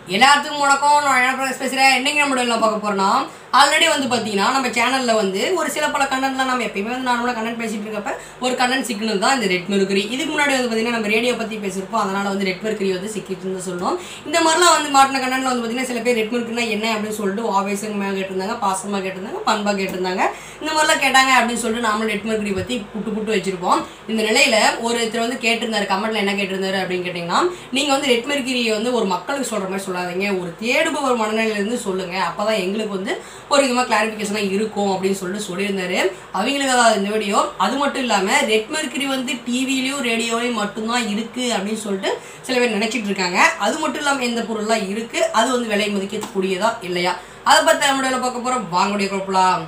எல்லாத்துக்கும் வணக்கம் நான் என்ன பேசுகிறேன் என்னைக்கு நம்ம என்ன பார்க்க போறோம்னா ஆல்ரெடி வந்து பார்த்தீங்கன்னா நம்ம சேனலில் வந்து ஒரு சில பல கண்டென்ட்லாம் நம்ம எப்பயுமே வந்து நார்மலாக கண்டென்ட் பேசிட்டு இருக்கப்ப ஒரு கண்டென்ட் சிக்கணும் தான் இந்த ரெட் மெர்க்குரி இதுக்கு முன்னாடி வந்து பார்த்தீங்கன்னா நம்ம ரேடியோ பற்றி பேசியிருப்போம் அதனால் வந்து ரெட் மெர்க்குரி வந்து சிக்கிட்டு சொல்லுவோம் இந்த மாதிரிலாம் வந்து மாட்டின கண்டென்ட்ல வந்து பார்த்தீங்கன்னா சில பேர் ரெட் மெர்க்குரினா என்ன அப்படின்னு சொல்லிட்டு ஆவேசமாக கேட்டிருந்தாங்க பாசமாக கேட்டிருந்தாங்க பண்பாக கேட்டிருந்தாங்க இந்த மாதிரிலாம் கேட்டாங்க அப்படின்னு சொல்லிட்டு நாமளும் ரெட் மெர்க்குரி பற்றி புட்டு புட்டு வச்சிருப்போம் இந்த நிலையில் ஒருத்தர் வந்து கேட்டிருந்தாரு கமெண்ட்ல என்ன கேட்டிருந்தாரு அப்படின்னு கேட்டிங்கன்னா நீங்கள் வந்து ரெட் மெர்க்குரியை வந்து ஒரு மக்களுக்கு சொல்கிற மாதிரி சொல்லாதீங்க ஒரு தேடுபவர் மனநிலையிலேருந்து சொல்லுங்கள் அப்போ தான் எங்களுக்கு வந்து ஒரு விதமாக கிளாரிஃபிகேஷனாக இருக்கும் அப்படின்னு சொல்லிட்டு சொல்லியிருந்தாரு அவங்களுக்கு அதாவது இந்த வீடியோ அது மட்டும் இல்லாமல் ரெட் மெர்க்குரி வந்து டிவிலையும் ரேடியோலையும் மட்டும்தான் இருக்குது அப்படின்னு சொல்லிட்டு சில பேர் நினச்சிட்டு இருக்காங்க அது மட்டும் இல்லாமல் எந்த பொருள்லாம் இருக்குது அது வந்து விலை மதிக்கக்கூடியதா இல்லையா அதை பற்றி நம்மளோட பார்க்க போகிறோம் வாங்கக்கூடிய குழப்பலாம்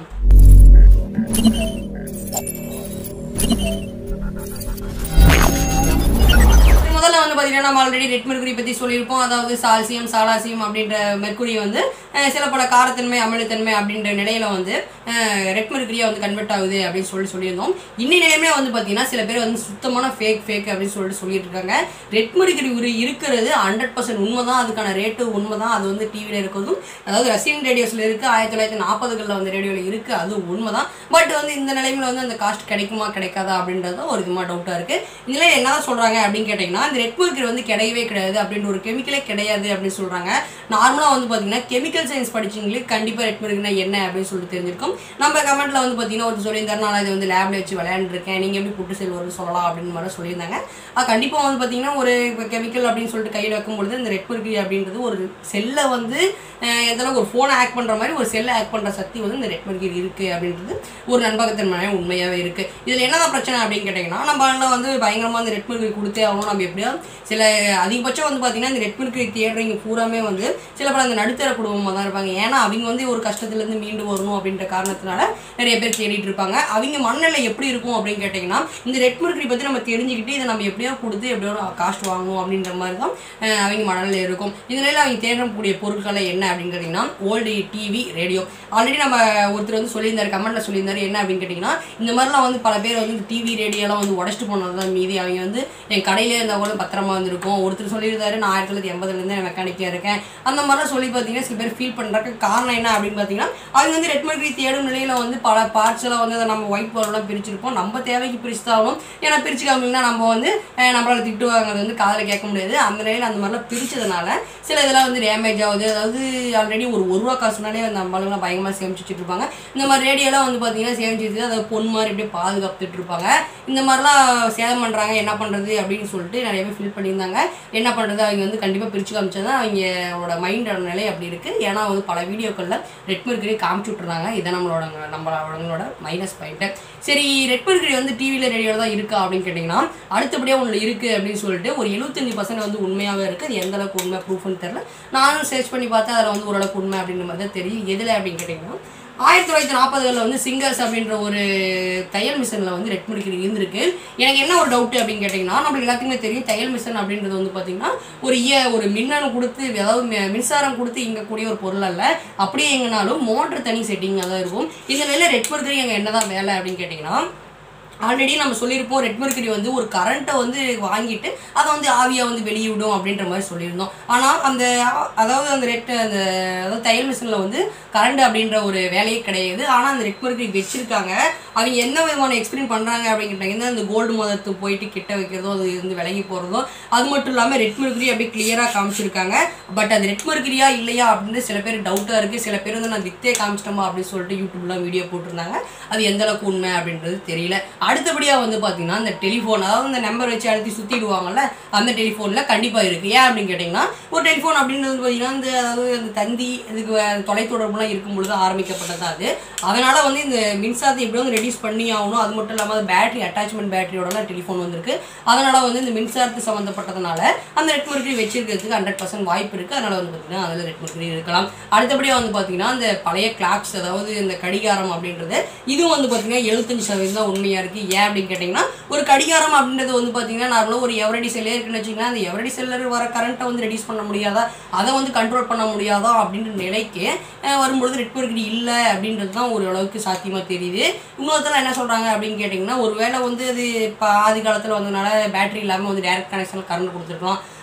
முதல்ல வந்து பார்த்தீங்கன்னா நம்ம ஆல்ரெடி ரெட் மெர்க்குரி பற்றி சொல்லியிருப்போம் அதாவது சால்சியம் சாலாசியம் அப்படின்ற மெர்க்குரி வந்து அஹ், சில பல காரத்தன்மை அமிலத்தன்மை அப்படின்ற நிலையில வந்து ரெட் மெர்க்குரியா வந்து கன்வெர்ட் ஆகுது அப்படின்னு சொல்லி சொல்லியிருந்தோம் இன்னி நிலைமையில வந்து பார்த்தீங்கன்னா சில பேர் வந்து சுத்தமான ஃபேக் ஃபேக் அப்படின்னு சொல்லிட்டு சொல்லிட்டு இருக்காங்க ரெட் மெர்க்குரி ஒரு இருக்கிறது ஹண்ட்ரட் பர்சன்ட் உண்மை தான் அதுக்கான ரேட்டு உண்மை தான் அது வந்து டிவியில் இருக்கிறதும் அதாவது ரஷ்யன் ரேடியோஸில் இருக்குது ஆயிரத்தி தொள்ளாயிரத்தி நாற்பதுகளில் வந்து ரேடியோவில் இருக்குது அது உண்மை தான் பட் வந்து இந்த நிலைமையில வந்து அந்த காஸ்ட் கிடைக்குமா கிடைக்காதா அப்படின்றது தான் ஒரு விதமாக டவுட்டாக இருக்குது இதில் என்ன சொல்கிறாங்க அப்படின்னு கேட்டிங்கன்னா இந்த ரெட் மெர்க்குரி வந்து கிடையவே கிடையாது அப்படின்ற ஒரு கெமிக்கலே கிடையாது அப்படின்னு சொல்கிறாங்க நார்மலாக வந்து பார்த்தீங்கன்னா கெமிக்கல் சயின்ஸ் படிச்சவங்களுக்கு கண்டிப்பாக ரெட் மெர்க்குரினா என்ன அப்படின்னு சொல்லிட்டு தெரிஞ்சிருக்கும் நம்ம கமெண்ட்டில் வந்து பார்த்தீங்கன்னா ஒரு சொல்லியிருந்தாரு நான் இதை வந்து லேப்ல வச்சு விளையாண்டுருக்கேன் நீங்கள் எப்படி புட்டு செல் வரும்னு சொல்லலாம் அப்படின்னு மாதிரி சொல்லியிருந்தாங்க அது கண்டிப்பாக வந்து பார்த்தீங்கன்னா ஒரு கெமிக்கல் அப்படின்னு சொல்லிட்டு கையில் வைக்கும்பொழுது இந்த ரெட் மெர்க்குரி அப்படின்றது ஒரு செல்லை வந்து அஹ், எந்த அளவுக்கு ஒரு ஃபோனை ஆக்ட் பண்ணுற மாதிரி ஒரு செல்லை ஆக்ட் பண்ணுற சக்தி வந்து இந்த ரெட் மெர்க்குரி இருக்குது அப்படின்றது ஒரு நண்பகத்தன்மையான உண்மையாகவே இருக்குது இதில் என்னதான் பிரச்சனை அப்படின்னு கேட்டிங்கன்னா நம்ம எல்லாம் வந்து பயங்கரமாக இந்த ரெட் மெர்க்குரி கொடுத்தே ஆகணும் நம்ம எப்படியோ சில அதிகபட்சம் வந்து பார்த்தீங்கன்னா இந்த ரெட் மெர்க்குரி தேடுறவங்க பூராமே வந்து சில பல அந்த நடுத்தர குடும்பமாக தான் இருப்பாங்க ஏன்னா அவங்க வந்து ஒரு கஷ்டத்துலேருந்து மீண்டு வரணும் அப்படின்ற காரணத்தினால நிறைய பேர் தேடிட்டு இருப்பாங்க அவங்க மனநிலை எப்படி இருக்கும் அப்படின்னு கேட்டிங்கன்னா இந்த ரெட் மெர்க்குரி பற்றி நம்ம தெரிஞ்சுக்கிட்டு இதை நம்ம எப்படியோ கொடுத்து எப்படியோ காஸ்ட் வாங்கணும் அப்படின்ற மாதிரி தான் அஹ், அவங்க மனநிலை இருக்கும் இந்த நிலையில் அவங்க தேடக்கூடிய பொருட்களை என்ன அப்படின்னு கேட்டிங்கன்னா ஓல்டு டிவி ரேடியோ ஆல்ரெடி நம்ம ஒருத்தர் வந்து சொல்லியிருந்தாரு கமெண்ட்டில் சொல்லியிருந்தாரு என்ன அப்படின்னு கேட்டிங்கன்னா இந்த மாதிரிலாம் வந்து பல பேர் வந்து டிவி ரேடியோலாம் வந்து உடச்சிட்டு போனது தான் மீதி அவங்க வந்து என் கடையிலே இருந்தால் கூட பத்திரமா வந்திருக்கும் ஒருத்தர் சொல்லியிருந்தாரு நான் ஆயிரத்தி தொள்ளாயிரத்தி எண்பதுலேருந்து மெக்கானிக்காக இருக்கேன் அந்த மாதிரிலாம் சொல்லி பார்த்தீங்கன்னா சில பேர் ஃபீல் பண்ணுறதுக்கு காரணம் என்ன அப்படின்னு பார்த்தீங்கன்னா அவங்க வந்து ரெட் மெர்க்குரி தேடும் நிலையில் வந்து பல பார்ட்ஸ் எல்லாம் வந்து அதை நம்ம ஒயிட் பவர்லாம் பிரிச்சிருப்போம் நம்ம தேவைக்கு பிரிச்சு தான் ஆகணும் ஏன்னா பிரிச்சு காமிங்கன்னா நம்ம வந்து அஹ், நம்மளால திட்டு வாங்குறது வந்து காதில் கேட்க முடியாது அந்த நிலையில் அந்த மாதிரிலாம் பிரிச்சதுனால சில இதெல்லாம் வந்து டேமேஜ் ஆகுது அதாவது ஆல்ரெடி ஒரு ஒரு ரூபா காசுனாலே அந்த நம்மளுங்களாம் பயங்கரமாக சேமிச்சு வச்சுட்டு இருப்பாங்க இந்த மாதிரி ரேடியோலாம் வந்து பார்த்தீங்கன்னா சேமிச்சு வச்சு அதை பொன் மாதிரி அப்படியே பாதுகாத்துட்டு இருப்பாங்க இந்த மாதிரிலாம் சேதம் பண்ணுறாங்க என்ன பண்ணுறது அப்படின்னு சொல்லிட்டு நிறைய பேர் ஃபீல் பண்ணியிருந்தாங்க என்ன பண்ணுறது அவங்க வந்து கண்டிப்பாக பிரித்து காமிச்சா தான் அவங்களோட மைண்டோட நிலை அப்படி இருக்குது ஏன்னா வந்து பல வீடியோக்களில் ரெட் மெர்க்குரி காமிச்சு விட்ருந்தாங்க இதான் நம்மளோட நம்மளோட மைனஸ் பாயிண்ட்டு சரி ரெட் மெர்க்குரி வந்து டிவியில் ரேடியோவில் தான் இருக்கா அப்படின்னு கேட்டிங்கன்னா அடுத்தபடியாக ஒன்று இருக்குது அப்படின்னு சொல்லிட்டு ஒரு எழுபத்தஞ்சு பர்சன்ட் வந்து உண்மையாகவே இருக்குது அது எந்த அளவுக்கு உண்மை ப்ரூஃப்னு தெரில நானும் சர்ச் பண்ணி பார்த்தா அதில் வந்து ஓரளவுக்கு உண்மை அப்படின்ற மாதிரி தான் தெரியும் எதில் அப்படின்னு கேட்டிங்கன்னா ஆயிரத்தி தொள்ளாயிரத்தி நாற்பதுகளில் வந்து சிங்கர்ஸ் அப்படின்ற ஒரு தையல் மிஷினில் வந்து ரெட் மெர்க்குரி இருந்திருக்கு எனக்கு என்ன ஒரு டவுட் அப்படின்னு கேட்டிங்கன்னா நம்மளுக்கு எல்லாத்துக்குமே தெரியும் தையல் மிஷின் அப்படின்றது வந்து பார்த்திங்கன்னா ஒரு இய ஒரு மின்னணு கொடுத்து அதாவது மி- மின்சாரம் கொடுத்து இயங்கக்கூடிய ஒரு பொருள் அல்ல அப்படியே எங்கனாலும் மோட்டர் தனி செட்டிங் தான் இருக்கும் இந்த நிலையில் ரெட் மெர்க்குரி அங்கே என்னதான் வேலை அப்படின்னு கேட்டிங்கன்னா ஆல்ரெடி நம்ம சொல்லியிருப்போம் ரெட் மெர்க்குரி வந்து ஒரு கரண்ட்டை வந்து வாங்கிட்டு அதை வந்து ஆவியாக வந்து வெளியே விடும் அப்படின்ற மாதிரி சொல்லியிருந்தோம் ஆனால் அந்த அதாவது அந்த ரெட் அந்த அதாவது தையல் மிஷினில் வந்து கரண்ட் அப்படின்ற ஒரு வேலையே கிடையாது ஆனால் அந்த ரெட் மெர்க்குரி வச்சிருக்காங்க அவங்க என்ன விதமான எக்ஸ்பிளைன் பண்ணுறாங்க அப்படின்னு கேட்டாங்கன்னா அந்த கோல்டு மதத்து போயிட்டு கிட்ட வைக்கிறதோ அது இருந்து விலகி போகிறதோ அது மட்டும் இல்லாமல் ரெட் மெர்க்குரி அப்படியே கிளியராக காமிச்சிருக்காங்க பட் அது ரெட் மெர்க்குரியா இல்லையா அப்படின்னு சில பேர் டவுட்டாக இருக்குது சில பேர் வந்து நான் வித்தே காமிச்சிட்டோமா அப்படின்னு சொல்லிட்டு யூடியூப்லாம் வீடியோ போட்டிருந்தாங்க அது எந்த அளவுக்கு உண்மை அப்படின்றது தெரியல அடுத்தபடியாக வந்து பார்த்தீங்கன்னா அந்த டெலிஃபோன் அதாவது இந்த நம்பர் வச்சு அழுத்தி சுற்றிடுவாங்கல்ல அந்த டெலிஃபோனில் கண்டிப்பாக இருக்குது ஏன் அப்படின்னு கேட்டிங்கன்னா ஒரு டெலிஃபோன் அப்படின்றது பார்த்தீங்கன்னா இந்த அதாவது அந்த தந்தி இதுக்கு வே- தொலைத்தொடர்புலாம் இருக்கும் பொழுது ஆரம்பிக்கப்பட்டது அது அதனால் வந்து இந்த மின்சாரத்தை எப்படி வந்து ரெடியூஸ் பண்ணி ஆகணும் அது மட்டும் இல்லாமல் அது பேட்டரி அட்டாச்மெண்ட் பேட்டரியோட டெலிஃபோன் வந்திருக்கு அதனால் வந்து இந்த மின்சாரத்து சம்மந்தப்பட்டதுனால அந்த ரெட் மெர்க்குரி வச்சிருக்கிறதுக்கு ஹண்ட்ரட் பர்சன்ட் வாய்ப்பு இருக்குது அதனால் வந்து பார்த்தீங்கன்னா அதில் ரெட் மெர்க்குரி இருக்கலாம் அடுத்தபடியாக வந்து பார்த்தீங்கன்னா அந்த பழைய கிளாக்ஸ் அதாவது இந்த கடிகாரம் அப்படின்றது இதுவும் வந்து பார்த்தீங்கன்னா எழுபத்தஞ்சு சதவீதம் தான் உண்மையாக இருக்குது ஏன் அப்படின்னு கேட்டிங்கன்னா ஒரு கடிகாரம் அப்படின்றது வந்து பார்த்தீங்கன்னா நார்மலாக ஒரு எவரடி செல்லே இருக்குன்னு வச்சிங்கன்னா அந்த எவரடி செல்லர் வர கரண்ட்டை வந்து ரெடியூஸ் பண்ண முடியாதா அதை வந்து கண்ட்ரோல் பண்ண முடியாதா அப்படின்ற நிலைக்கு அஹ், வரும்பொழுது ரெட் மெர்க்குரி இல்லை அப்படின்றது தான் ஒரு அளவுக்கு சாத்தியமாக தெரியுது இன்னொருத்தர் என்ன சொல்கிறாங்க அப்படின்னு கேட்டிங்கன்னா ஒருவேளை வந்து அது இப்போ ஆதி காலத்தில் வந்ததுனால பேட்டரி இல்லாமல் வந்து டேரக்ட் கனெக்ஷனில் கரண்ட் கொடுத்துருக்கலாம்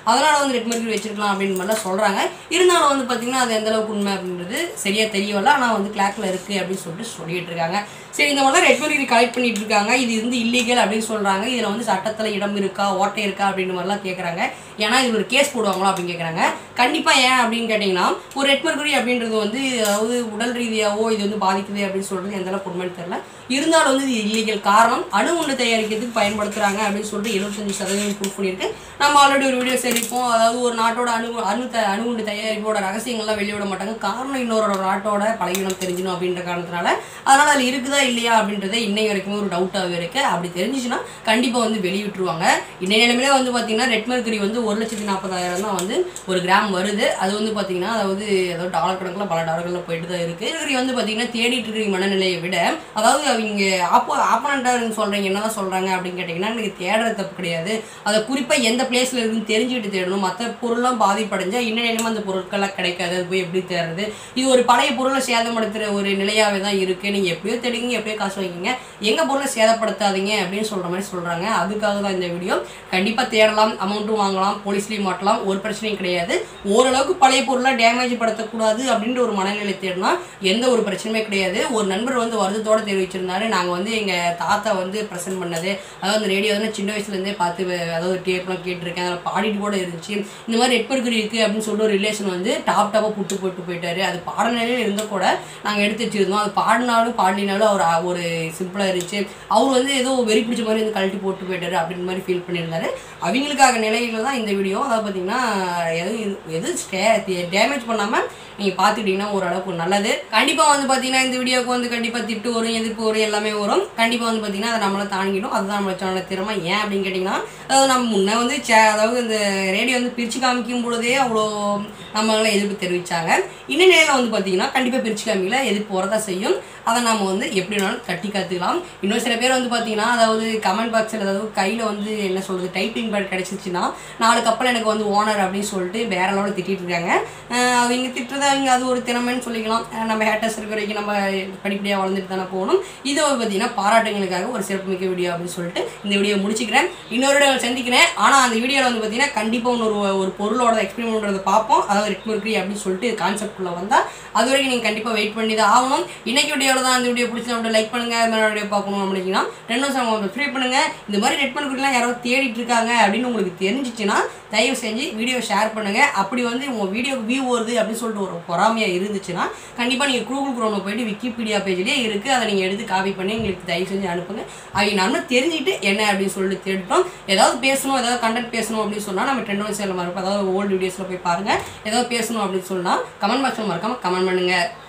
அதனால் வந்து ரெட் மெர்க்குரி வச்சிருக்கலாம் அப்படின்னு மாதிரிலாம் சொல்கிறாங்க இருந்தாலும் வந்து பார்த்திங்கன்னா அது எந்த அளவுக்கு உண்மை அப்படின்றது சரியாக தெரியவில்ல ஆனால் வந்து கிளாக்கில் இருக்குது அப்படின்னு சொல்லிட்டு சொல்லிட்டு இருக்காங்க சரி இந்த மாதிரிலாம் ரெட் மெர்க்குரி கலெக்ட் பண்ணிட்டு இருக்காங்க இது வந்து இல்லீகல் அப்படின்னு சொல்கிறாங்க இதில் வந்து சட்டத்தில் இடம் இருக்கா ஓட்டை இருக்கா அப்படின்ற மாதிரிலாம் கேட்குறாங்க ஏன்னா இது ஒரு கேஸ் போடுவாங்களா அப்படின்னு கேட்குறாங்க கண்டிப்பாக ஏன் அப்படின்னு கேட்டிங்கன்னா ஒரு ரெட் மெர்க்குரி அப்படின்றது வந்து அதாவது உடல் ரீதியாகவோ இது வந்து பாதிக்குது அப்படின்னு சொல்கிறது எந்த அளவுக்கு உண்மைன்னு தெரியல இருந்தாலும் வந்து இது இல்லீகல் காரணம் அணு உண்டு தயாரிக்கிறதுக்கு பயன்படுத்துகிறாங்க அப்படின்னு சொல்லிட்டு எழுபத்தஞ்சு சதவீதம் ப்ரூஃப் பண்ணியிருக்கு நம்ம ஆல்ரெடி ஒரு வீடியோ சரிப்போம் அதாவது ஒரு நாட்டோட அணு அணு த அணு உண்டு தயாரிப்போட ரகசியங்கள்லாம் வெளியிட மாட்டாங்க காரணம் இன்னொரு நாட்டோட பழகினம் தெரிஞ்சிடும் அப்படின்ற காரணத்தினால அதனால் அதில் இருக்குதா இல்லையா அப்படின்றத இன்னை வரைக்கும் ஒரு டவுட்டாகவே இருக்குது அப்படி தெரிஞ்சிச்சுன்னா கண்டிப்பாக வந்து வெளியிட்டுருவாங்க இன்னை நிலைமையில வந்து பார்த்தீங்கன்னா ரெட் மெர்க்குரி வந்து ஒரு லட்சத்தி நாற்பதாயிரம் தான் வந்து ஒரு கிராம் வருது அது வந்து பார்த்தீங்கன்னா அதாவது ஏதோ டாலர் கணக்கில் பல டாலர்களில் போயிட்டு தான் இருக்குது மெர்க்குரி வந்து பார்த்தீங்கன்னா தேடிட்டு இருக்கிற மனநிலையை விட அதாவது அவங்க ஆப்போ ஆப்போனண்ட்டாக சொல்கிறீங்க என்னதான் சொல்கிறாங்க அப்படின்னு கேட்டிங்கன்னா எனக்கு தேடுறது தப்பு கிடையாது அதை குறிப்பாக எந்த பிளேஸில் இருக்குன்னு தெரிஞ்சுக்கிட்டு தேடணும் மற்ற பொருள்லாம் பாதிப்படைஞ்சால் இன்ன நிலைமை அந்த பொருட்கள்லாம் கிடைக்காது அது போய் எப்படி தேடுறது இது ஒரு பழைய பொருளை சேதப்படுத்துகிற ஒரு நிலையாகவே தான் இருக்குது நீங்கள் எப்படியோ தேடிங்க எப்படியோ காசு வாங்கிங்க எங்கள் பொருளை சேதப்படுத்தாதீங்க அப்படின்னு சொல்கிற மாதிரி சொல்கிறாங்க அதுக்காக தான் இந்த வீடியோ கண்டிப்பாக தேடலாம் அமௌண்ட்டும் வாங்கலாம் போலீஸ்லேயும் மாட்டலாம் ஒரு பிரச்சனையும் கிடையாது ஓரளவுக்கு பழைய பொருளை டேமேஜ் படுத்தக்கூடாது அப்படின்ற ஒரு மனநிலை தேடினா எந்த ஒரு பிரச்சனையுமே கிடையாது ஒரு நண்பர் வந்து வருத்தத்தோடு தெரிவிச்சிருந்தாரு நாங்கள் வந்து எங்கள் தாத்தா வந்து ப்ரெசென்ட் பண்ணது அதாவது அந்த ரேடியோ வந்து சின்ன வயசுலேருந்தே பார்த்து வ- அதாவது டேப்லாம் கேட்டிருக்கேன் அதில் பாடிட்டு கூட இருந்துச்சு இந்த மாதிரி ரெட்பர்கரி இருக்குது அப்படின்னு சொல்லிட்டு ஒரு ரிலேஷன் வந்து டாப் டாப்பாக புட்டு போட்டு போயிட்டாரு அது பாட நிலையில் இருந்தால் கூட நாங்கள் எடுத்து வச்சிருந்தோம் அது பாடினாலும் பாடலினாலும் அவர் அ- ஒரு சிம்பிளாக இருந்துச்சு அவர் வந்து ஏதோ வெறி பிடிச்ச மாதிரி வந்து கழட்டி போட்டு போயிட்டாரு அப்படின்ற மாதிரி ஃபீல் பண்ணியிருந்தாரு அவங்களுக்காக நிலையில தான் இந்த வீடியோ அதாவது பார்த்தீங்கன்னா எதுவும் எதுவும் டேமேஜ் பண்ணாமல் நீங்கள் பார்த்துக்கிட்டிங்கன்னா ஓரளவுக்கு நல்லது கண்டிப்பாக வந்து பார்த்தீங்கன்னா இந்த வீடியோக்கு வந்து கண்டிப்பாக திட்டு வரும் எதிர்ப்பு வரும் எல்லாமே வரும் கண்டிப்பாக வந்து பார்த்தீங்கன்னா அதை நம்மளை தாங்கிடும் அதுதான் நம்மளோட சேனல் திறமை ஏன் அப்படின்னு கேட்டிங்கன்னா அதாவது நம்ம முன்னே வந்து சே அதாவது இந்த ரேடியோ வந்து பிரித்து காமிக்கும் பொழுதே அவ்வளோ நம்மளால எதிர்ப்பு தெரிவித்தாங்க இன்னும் நிலையில் வந்து பார்த்தீங்கன்னா கண்டிப்பாக பிரித்து காமிக்கல எதிர்ப்பு வரதான் செய்யும் அதை நம்ம வந்து எப்படி வேணாலும் தட்டி காத்துக்கலாம் இன்னும் சில பேர் வந்து பார்த்தீங்கன்னா அதாவது கமெண்ட் பாக்ஸில் அதாவது கையில் வந்து என்ன சொல்கிறது டைப்பிங் பேட் கிடச்சிச்சின்னா நாளுக்கு அப்புறம் எனக்கு வந்து ஓனர் அப்படின்னு சொல்லிட்டு வேற லெவலில் திட்டிட்டு இருக்காங்க அஹ் அவங்க திட்டுறது அவங்க அது ஒரு திறமைன்னு சொல்லிக்கலாம் அஹ் நம்ம ஹேட்டர்ஸ் இருக்கிற வரைக்கும் நம்ம படிப்படியாக வளர்ந்துட்டு தானே போகணும் இது வந்து பார்த்தீங்கன்னா பாராட்டுங்களுக்காக ஒரு சிறப்புமிக்க வீடியோ அப்படின்னு சொல்லிட்டு இந்த வீடியோ முடிச்சுக்கிறேன் இன்னொரு வீடியோ சந்திக்கிறேன் ஆனால் அந்த வீடியோவில் வந்து பார்த்தீங்கன்னா கண்டிப்பாக இன்னொரு ஒரு பொருளோட எக்ஸ்பிரிமெண்ட் பண்ணுறதை பார்ப்போம் அதாவது ரெட் மெர்க்குரி அப்படின்னு சொல்லிட்டு கான்செப்ட்குள்ளே வந்தால் அது வரைக்கும் நீங்கள் கண்டிப்பாக வெயிட் பண்ணி தான் ஆகணும் இன்னைக்கு வீடியோவில் தான் இந்த வீடியோ பிடிச்சா லைக் பண்ணுங்க அது மாதிரி வீடியோ பார்க்கணும் அப்படின்னா ரெண்டு வருஷம் ஃப்ரீ பண்ணுங்க இந்த மாதிரி ரெட் மெர்க்குரிலாம் யாரோ தேடிட்டு இருக்காங்க அப்படின்னு உங்களுக்கு தெரிஞ்சிச்சுன்னா தயவு செஞ்சு வீடியோ ஷேர் பண்ணுங்க அப்படி வந்து உங்கள் வீடியோக்கு வியூ வருது அப்படின்னு சொல்லிட்டு ஒரு பொறாமையாக இருந்துச்சுன்னா கண்டிப்பாக நீங்கள் கூகுள் குரோமில் போயிட்டு விக்கிபீடியா பேஜ்லேயே இருக்குது அதை நீங்கள் எடுத்து காப்பி பண்ணி எங்களுக்கு தயவு செஞ்சு அனுப்புங்க அவங்க நம்ம தெரிஞ்சுட்டு என்ன அப்படின்னு சொல்லிட்டு தேடிட்டோம் ஏதாவது பேசணும் ஏதாவது கண்டென்ட் பேசணும் அப்படின்னு சொன்னால் நம்ம ட்ரெண்ட் ஒன் சேனல் மறப்போம் அதாவது ஓல்டு வீடியோஸில் போய் பாருங்கள் ஏதாவது பேசணும் அப்படின்னு சொன்னால் கமெண்ட் பாக்ஸில் மறக்காமல் கமெண்ட் பண்ணுங்கள்